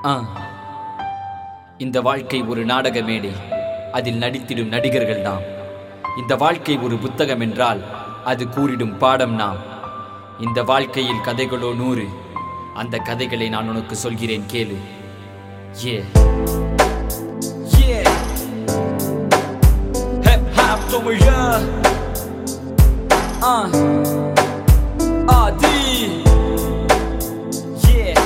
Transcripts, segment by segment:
ஆ இந்த வாழ்க்கை ஒரு நாடக மேடை அதில் நடித்திடும் நடிகர்கள் நாம் இந்த வாழ்க்கை ஒரு புத்தகம் என்றால் அது கூறிடும் பாடம் நாம் இந்த வாழ்க்கையில் கதைகளோ நூறு அந்த கதைகளை நான் உனக்கு சொல்கிறேன் கேளு ஏ Yeah. Hip hop தமிழா ஆ ஆதி Yeah.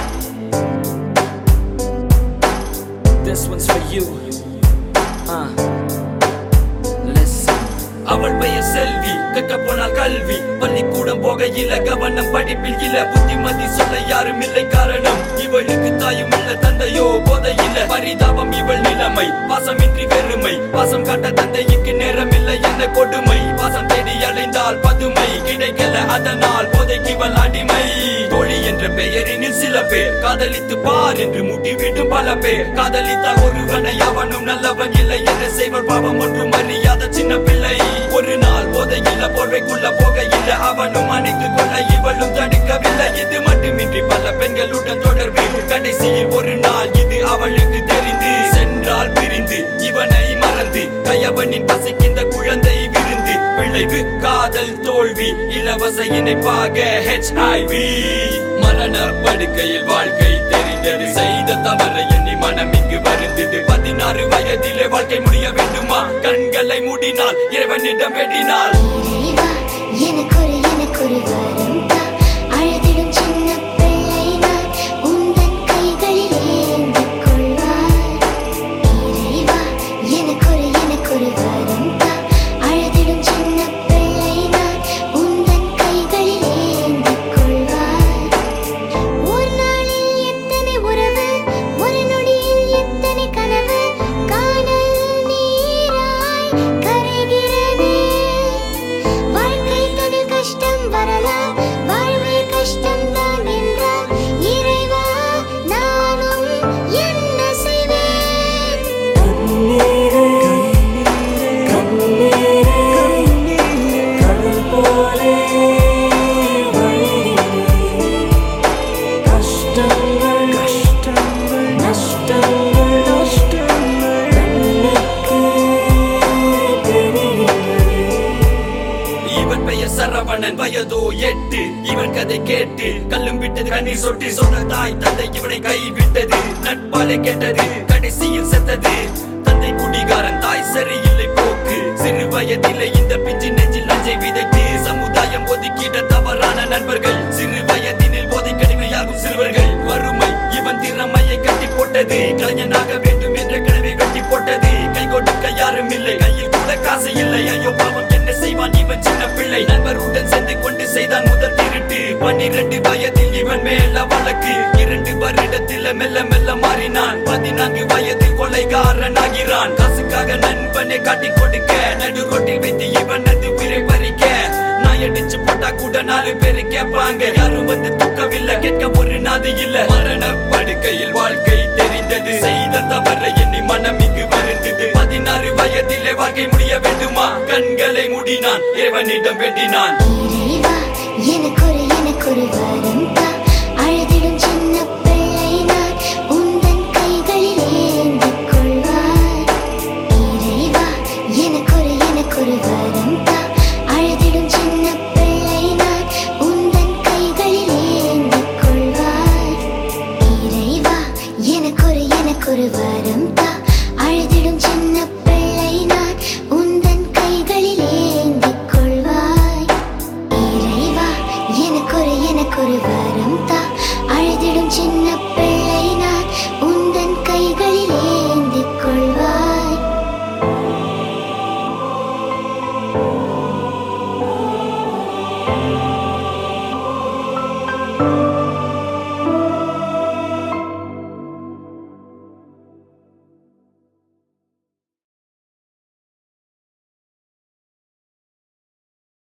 This one's for you. Uh. Listen. அவள் பெயர் செல்வி கற்க போனால் கல்வி பள்ளிக்கூடம் போகையில கவனம் படிப்பில் இல்ல புத்திமதி சொல்ல யாரும் இல்லை காரணம் இவளுக்கு தாயும் இல்ல தந்தையோ போதையில்ல பரிதாபம் இவள் நிலைமை பாசமின்றி வெறுமை பாசம் காட்ட தந்தைக்கு நேரம் இல்லை என்ன கொடுமை பாசம் தேடி அலைந்தால் பதுமை கிடைக்கல அதனால் போதைக்கு இவள் அடிமை தோழி என்ற பெயரினில் சில பேர் காதலித்து பார் என்று முட்டிவிடும் பல பேர் காதலித்தால் ஒருவனை அவனும் நல்லவன் இல்லை என்று செய்வர் பாவம் ஒன்றும் அறியாத சின்ன பிள்ளை ஒரு நாள் போதையில்ல போர்வைக்குள்ள போகையில்ல அவனும் அணைத்துக் கொள்ள இவளும் தடுக்கவில்லை இது மட்டுமின்றி பல பெண்களுடன் தொடர்பு கடைசியில் ஒரு நாள் இது அவளுக்கு தெரிந்து சென்றால் பிரிந்து இவனை மறந்து கையவனின் பசிக்கின்ற குழந்தை விருந்து விளைவு காதல் தோல்வி இலவச இணைப்பாக ஹெச்ஐவி மரண படுக்கையில் வாழ்க்கை தெரிந்தது செய்த தவறை எண்ணி மனம் இங்கு வருந்தது பதினாறு வயதிலே வாழ்க்கை முடிய வேண்டுமா கண்களை மூடினால் இறைவனிடம் வேண்டினால் இறைவா எனக்கொரு எனக்கொரு வரம் தா அழுதிடும் சின்ன பிள்ளை நான் உந்தன் கைகளில் ஏந்திக் கொள்வாய் இறைவா எனக்கொரு எனக்கொரு வரம் தா அழுதிடும் சின்ன பிள்ளை நான் உந்தன் கைகளில் ஏந்திக் கொள்வாய் ஒரு நாளில் எத்தனை உறவு ஒரு நொடியில் எத்தனை கனவு காணல் நீராய் கரைகிறது வாழ்க்கை தனில் கஷ்டம் வரலாம் வாழ்வே கஷ்டம்தான் என்றால் இறைவா நானும் என்ன செய்வேன் இவன் பெயர் சரவணன் வயதோ எட்டு இவன் கதை கேட்டு கல்லும் விட்டது கண்ணீர் சொட்டி சொன்ன தாய் தந்தை இவனை கைவிட்டது நட்பாலே கேட்டது கடைசியில் செத்தது தந்தை குடிகாரன் தாய் சரியில்லை போக்கு சிறு வயதிலே இந்த பிஞ்சு நெஞ்சில் நஞ்சை விதைத்து சமுதாயம் ஒதுக்கிட தவறான நண்பர்கள் சிறு வயதினில் போதை கடுமையாகும் சிறுவர்கள் வறுமை இவன் திறமையை கட்டி போட்டது கலைஞனாக வேண்டும் என்ற கனவை வெட்டி போட்டது கை கொடுக்க யாரும் இல்லை கையில் கூட காசு இல்லை ஐயோ பாவம் என்ன செய்வான் இவன் சின்ன பிள்ளை நண்பருடன் சேர்ந்து கொண்டு செய்தான் முதல் திருட்டு பன்னிரண்டு வயதில் இவன் மேல வழக்கு இரண்டு வருடத்தில் மெல்ல மெல்ல மாறினான் பதினான்கு வயதில் கொலைகாரன் ஆகிறான் காசுக்காக நண்பனை காட்டி கொடுக்க நடு ரோட்டில் வைத்து இவனது உயிரை பறிக்க நான் அடிச்சு போட்டா கூட நாலு பேரு கேட்பாங்க யாரும் வந்து தூக்கவில்லை கேட்க ஒரு நாது இல்ல மரண படுக்கையில் வாழ்க்கை தெரிந்தது செய்த தவறை எண்ணி மனம் இங்கு வருந்தது பதினாறு வயதிலே வாழ்க்கை முடிய வேண்டுமா கண்களை மூடினான் இறைவனிடம் வேண்டினான் இறைவா எனக்கொரு எனக்கொரு வரம்